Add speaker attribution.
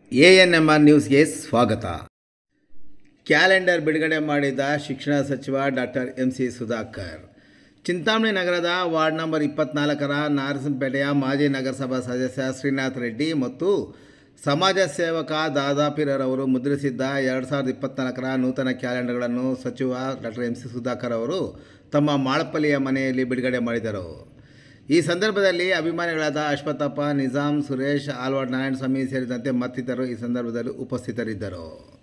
Speaker 1: A N M R ನ್ಯೂಸ್ಗೆ ಸ್ವಾಗತ calendar ಬಿಡುಗಡೆ ಮಾಡಿದ ಶಿಕ್ಷಣ ಸಚಿವ doctor M C Sudhakar Chintamani ನಗರದ ವಾರ್ಡ್ ನಂಬರ್ ಇಪ್ಪತ್ನಾಲ್ಕರ ನಾರಸಿಂಪೇಟೆಯ ಮಾಜಿ ನಗರಸಭಾ ಸದಸ್ಯ ಶ್ರೀನಾಥ್ ರೆಡ್ಡಿ ಮತ್ತು ಸಮಾಜ ಸೇವಕ ದಾದಾಪಿರರವರು ಮುದ್ರಿಸಿದ್ದ ಎರಡು ಸಾವಿರದ ಇಪ್ಪತ್ನಾಲ್ಕರ ನೂತನ ಕ್ಯಾಲೆಂಡರ್ಗಳನ್ನು ಸಚಿವ ಡಾಕ್ಟರ್ ಎಂ ಸಿ ಸುಧಾಕರ್ ಅವರು ತಮ್ಮ ಮಾಳಪ್ಪಲ್ಲಿಯ ಮನೆಯಲ್ಲಿ ಬಿಡುಗಡೆ ಮಾಡಿದರು ಈ ಸಂದರ್ಭದಲ್ಲಿ ಅಭಿಮಾನಿಗಳಾದ ಅಶ್ವತ್ಥಪ್ಪ ನಿಜಾಮ್ ಸುರೇಶ್ ಆಲ್ವಾಡ್ ನಾರಾಯಣಸ್ವಾಮಿ ಸೇರಿದಂತೆ ಮತ್ತಿತರರು ಈ ಸಂದರ್ಭದಲ್ಲಿ ಉಪಸ್ಥಿತರಿದ್ದರು